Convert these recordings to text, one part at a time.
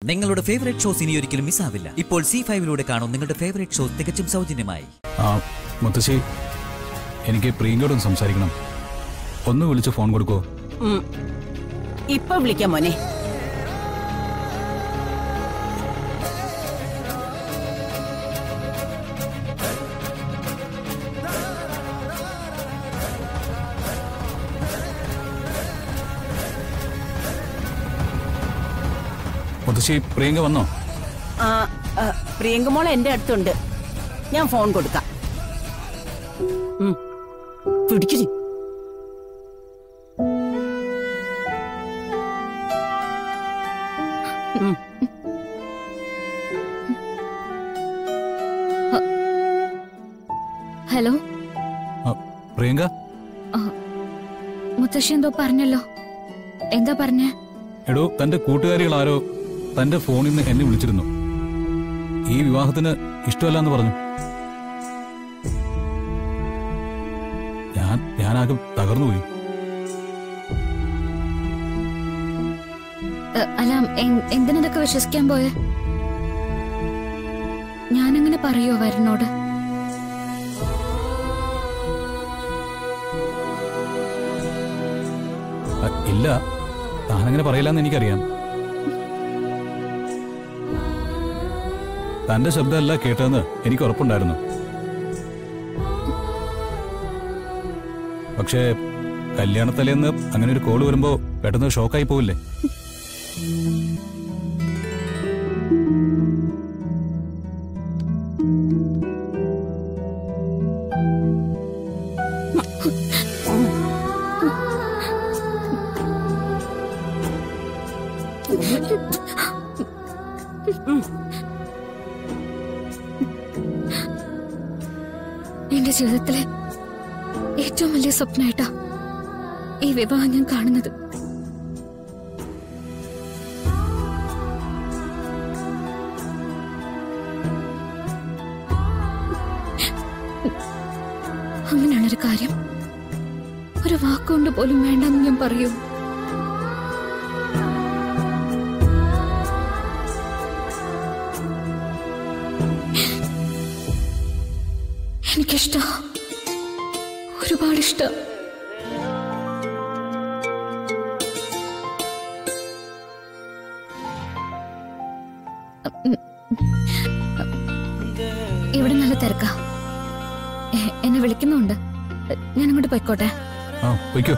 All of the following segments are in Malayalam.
നിങ്ങളുടെ ഫേവറേറ്റ് ഷോസ് ഇനി ഒരിക്കലും മിസ്സാവില്ല ഇപ്പോൾ സി ഫൈവിലൂടെ കാണും നിങ്ങളുടെ ഫേവറേറ്റ് ഷോ തികച്ചും സൗജന്യമായി ആ മുത്തശ്ശി എനിക്ക് പ്രിയങ്കയോടൊന്ന് സംസാരിക്കണം ഒന്ന് വിളിച്ച് ഫോൺ കൊടുക്കോ ഉം. ഇപ്പൊ വിളിക്കാം മോനെ മുത്തശ്ശി പ്രിയങ്ക വന്നോ ആ ആ, പ്രിയങ്കമോൾ എന്റെ അടുത്തുണ്ട് ഞാൻ ഫോൺ കൊടുക്കാം ഉം. പിടിക്കിരി ഉം. ഹലോ ആ, പ്രിയങ്ക മുത്തശ്ശി എന്തോ പറഞ്ഞല്ലോ എന്താ പറഞ്ഞേ എടോ തന്റെ കൂട്ടുകാരികൾ ആരോ തന്റെ ഫോണിൽ നിന്ന് എന്നെ വിളിച്ചിരുന്നു ഈ വിവാഹത്തിന് ഇഷ്ടമല്ല എന്ന് പറഞ്ഞു ഞാൻ ഞാനാകെ തകർന്നുപോയി എ, അല്ല എ- എന്തിനതൊക്കെ വിശ്വസിക്കാൻ പോയെ ഞാനങ്ങനെ പറയോ വരനോട് അ, ഇല്ല താനങ്ങനെ പറയില്ലെന്ന് എനിക്കറിയാം തന്റെ ശബ്ദമല്ല കേട്ടതെന്ന് എനിക്ക് ഉറപ്പുണ്ടായിരുന്നു പക്ഷേ കല്യാണത്തലേന്ന് അങ്ങനെ ഒരു കോള് വരുമ്പോ പെട്ടെന്ന് ഷോക്കായി പോവില്ലേ എന്റെ ജീവിതത്തിലെ ഏറ്റവും വലിയ സ്വപ്നമായിട്ടാ ഈ വിവാഹം ഞാൻ കാണുന്നത് അങ്ങനെയാണൊരു കാര്യം ഒരു വാക്കുകൊണ്ട് പോലും വേണ്ടെന്ന് ഞാൻ പറയൂ എനിക്കിഷ്ട ഒരുപാട് ഇഷ്ടം ഇവിടെ നല്ല തിരക്കാ എ- എന്നെ വിളിക്കുന്നുണ്ട് ഞാൻ അങ്ങോട്ട് പോയിക്കോട്ടെ ആ വയ്ക്കോ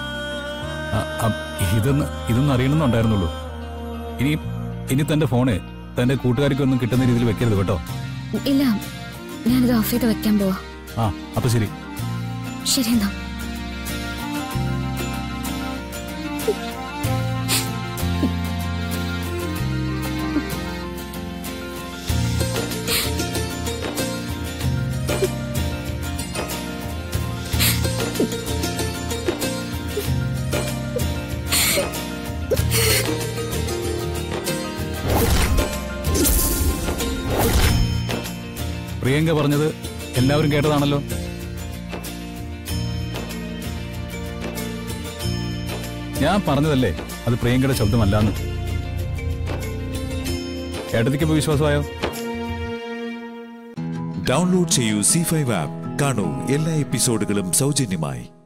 ഇതൊന്ന് ഇതൊന്നും അറിയണമെന്നുണ്ടായിരുന്നുള്ളൂ ഇനി ഇനി തന്റെ ഫോണ് തന്റെ കൂട്ടുകാർക്കൊന്നും കിട്ടുന്ന രീതിയിൽ വെക്കരുത് കേട്ടോ ഇല്ല ഞാനിത് ഓഫ് ചെയ്ത് വെക്കാൻ പോവാ ആ അപ്പൊ ശരി ശരി എന്നാ പ്രിയങ്ക പറഞ്ഞത് എല്ലാവരും കേട്ടതാണല്ലോ ഞാൻ പറഞ്ഞതല്ലേ അത് പ്രിയങ്കയുടെ ശബ്ദമല്ലാന്ന് ഏട്ടത്തിക്ക് വിശ്വാസമായോ ഡൗൺലോഡ് ചെയ്യൂ സി ഫൈവ് ആപ്പ് കാണൂ എല്ലാ എപ്പിസോഡുകളും സൗജന്യമായി